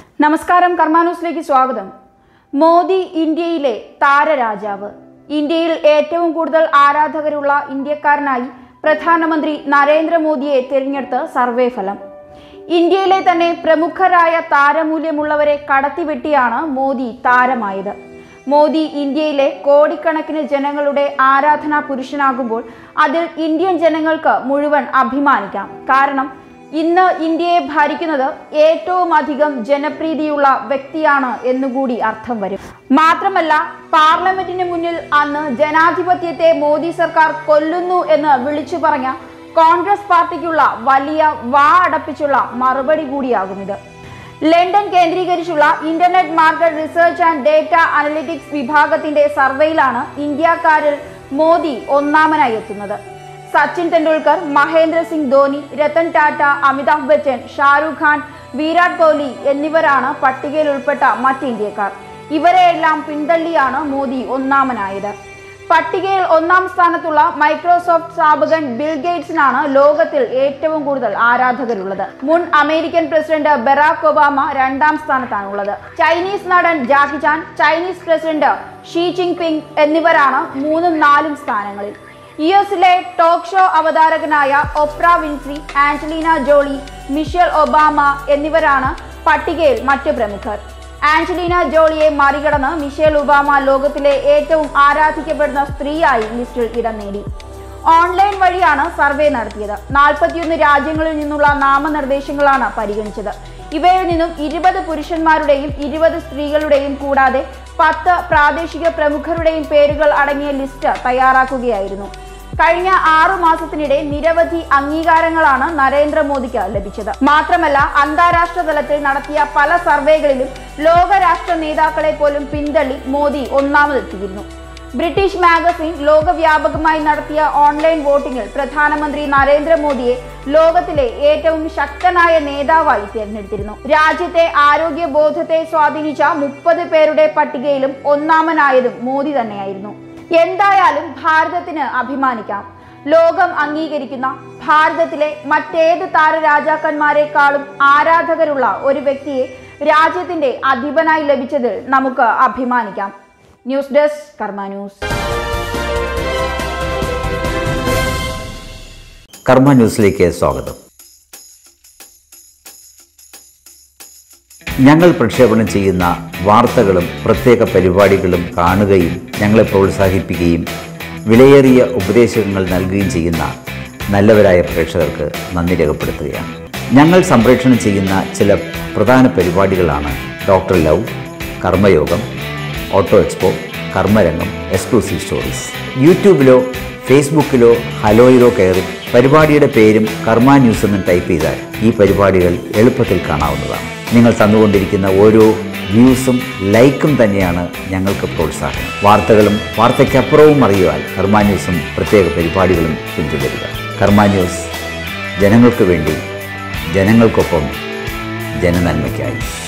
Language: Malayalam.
നമസ്കാരം കർമാന്യൂസിലേക്ക് സ്വാഗതം മോദി ഇന്ത്യയിലെ താരരാജാവ് ഇന്ത്യയിൽ ഏറ്റവും കൂടുതൽ ആരാധകരുള്ള ഇന്ത്യക്കാരനായി പ്രധാനമന്ത്രി നരേന്ദ്രമോദിയെ തിരഞ്ഞെടുത്ത് സർവേ ഫലം ഇന്ത്യയിലെ തന്നെ പ്രമുഖരായ താരമൂല്യമുള്ളവരെ കടത്തിവെട്ടിയാണ് മോദി താരമായത് മോദി ഇന്ത്യയിലെ കോടിക്കണക്കിന് ജനങ്ങളുടെ ആരാധനാ പുരുഷനാകുമ്പോൾ അതിൽ ഇന്ത്യൻ ജനങ്ങൾക്ക് മുഴുവൻ അഭിമാനിക്കാം കാരണം ഇന്ന് ഇന്ത്യയെ ഭരിക്കുന്നത് ഏറ്റവും അധികം ജനപ്രീതിയുള്ള വ്യക്തിയാണ് എന്നുകൂടി അർത്ഥം വരും മാത്രമല്ല പാർലമെന്റിന് മുന്നിൽ അന്ന് ജനാധിപത്യത്തെ മോദി സർക്കാർ കൊല്ലുന്നു എന്ന് വിളിച്ചു പറഞ്ഞ കോൺഗ്രസ് പാർട്ടിക്കുള്ള വലിയ വാ അടപ്പിച്ചുള്ള മറുപടി കൂടിയാകും ഇത് ലണ്ടൻ കേന്ദ്രീകരിച്ചുള്ള internet market research and data analytics വിഭാഗത്തിന്റെ സർവേയിലാണ് ഇന്ത്യക്കാരിൽ മോദി ഒന്നാമനായി എത്തുന്നത് സച്ചിൻ തെണ്ടുൽക്കർ മഹേന്ദ്ര സിംഗ് ധോനി രത്തൻ ടാറ്റ അമിതാഭ് ബച്ചൻ ഷാരൂഖ് ഖാൻ വിരാട് കോഹ്ലി എന്നിവരാണ് പട്ടികയിൽ ഉൾപ്പെട്ട മറ്റ് ഇന്ത്യക്കാർ ഇവരെയെല്ലാം പിന്തള്ളിയാണ് മോദി ഒന്നാമനായത് പട്ടികയിൽ ഒന്നാം സ്ഥാനത്തുള്ള മൈക്രോസോഫ്റ്റ് സ്ഥാപകൻ ബിൽ ഗേറ്റ്സിനാണ് ലോകത്തിൽ ഏറ്റവും കൂടുതൽ ആരാധകരുള്ളത് മുൻ അമേരിക്കൻ പ്രസിഡന്റ് ബറാക് ഒബാമ രണ്ടാം സ്ഥാനത്താണുള്ളത് ചൈനീസ് നടൻ Jackie Chan Chinese president Xi Jinping എന്നിവരാണ് മൂന്നും നാലും സ്ഥാനങ്ങളിൽ യു എസിലെ ടോക്ക് ഷോ അവതാരകനായ Oprah Winfrey Angelina Jolie Michelle Obama എന്നിവരാണ് പട്ടികയിൽ മറ്റ് പ്രമുഖർ ആന്റലീന ജോളിയെ മറികടന്ന് മിഷേൽ ഒബാമ ലോകത്തിലെ ഏറ്റവും ആരാധിക്കപ്പെടുന്ന സ്ത്രീയായി ലിസ്റ്റിൽ ഇടം നേടി ഓൺലൈൻ വഴിയാണ് സർവേ നടത്തിയത് നാൽപ്പത്തിയൊന്ന് രാജ്യങ്ങളിൽ നിന്നുള്ള നാമനിർദ്ദേശങ്ങളാണ് പരിഗണിച്ചത് ഇവയിൽ നിന്നും ഇരുപത് പുരുഷന്മാരുടെയും ഇരുപത് സ്ത്രീകളുടെയും കൂടാതെ പത്ത് പ്രാദേശിക പ്രമുഖരുടെയും പേരുകൾ അടങ്ങിയ ലിസ്റ്റ് തയ്യാറാക്കുകയായിരുന്നു കഴിഞ്ഞ ആറു മാസത്തിനിടെ നിരവധി അംഗീകാരങ്ങളാണ് നരേന്ദ്രമോദിക്ക് ലഭിച്ചത് മാത്രമല്ല അന്താരാഷ്ട്ര തലത്തിൽ നടത്തിയ പല സർവേകളിലും ലോകരാഷ്ട്ര നേതാക്കളെ പോലും പിന്തള്ളി മോദി ഒന്നാമതെത്തിയിരുന്നു ബ്രിട്ടീഷ് മാഗസിൻ ലോകവ്യാപകമായി നടത്തിയ ഓൺലൈൻ വോട്ടിംഗിൽ പ്രധാനമന്ത്രി നരേന്ദ്രമോദിയെ ലോകത്തിലെ ഏറ്റവും ശക്തനായ നേതാവായി തിരഞ്ഞെടുത്തിരുന്നു രാജ്യത്തെ ആരോഗ്യ ബോധത്തെ സ്വാധീനിച്ച മുപ്പത് പേരുടെ പട്ടികയിലും ഒന്നാമനായതും മോദി തന്നെയായിരുന്നു എന്തായാലും ഭാരതത്തിന് അഭിമാനിക്കാം ലോകം അംഗീകരിക്കുന്ന ഭാരതത്തിലെ മറ്റേത് താരരാജാക്കന്മാരെക്കാളും ആരാധകരുള്ള ഒരു വ്യക്തിയെ രാജ്യത്തിന്റെ അധിപനായി ലഭിച്ചതിൽ നമുക്ക് അഭിമാനിക്കാം ന്യൂസ് ഡെസ്ക് കർമ്മ ന്യൂസ് കർമ്മ ന്യൂസിലേക്ക് സ്വാഗതം ഞങ്ങൾ പ്രക്ഷേപണം ചെയ്യുന്ന വാർത്തകളും പ്രത്യേക പരിപാടികളും കാണുകയും ഞങ്ങളെ പ്രോത്സാഹിപ്പിക്കുകയും വിലയേറിയ ഉപദേശങ്ങൾ നൽകുകയും ചെയ്യുന്ന നല്ലവരായ പ്രേക്ഷകർക്ക് നന്ദി രേഖപ്പെടുത്തുകയാണ് ഞങ്ങൾ സംപ്രേഷണം ചെയ്യുന്ന ചില പ്രധാന പരിപാടികളാണ് ഡോക്ടർ ലവ് കർമ്മയോഗം ഓട്ടോ എക്സ്പോ കർമ്മരംഗം എക്സ്ക്ലൂസീവ് സ്റ്റോറീസ് യൂട്യൂബിലോ ഫേസ്ബുക്കിലോ ഹലോയിലോ കയറി പരിപാടിയുടെ പേരും കർമ്മ ന്യൂസ് എന്ന് ടൈപ്പ് ചെയ്താൽ ഈ പരിപാടികൾ എളുപ്പത്തിൽ കാണാവുന്നതാണ് നിങ്ങൾ തന്നുകൊണ്ടിരിക്കുന്ന ഓരോ വ്യൂസും ലൈക്കും തന്നെയാണ് ഞങ്ങൾക്ക് പ്രോത്സാഹനം വാർത്തകളും വാർത്തയ്ക്കപ്പുറവും അറിയുവാൻ കർമ്മ ന്യൂസും പ്രത്യേക പരിപാടികളും പിന്തുടരുക കർമ്മ ന്യൂസ് ജനങ്ങൾക്ക് വേണ്ടി ജനങ്ങൾക്കൊപ്പം ജനനന്മയ്ക്കായി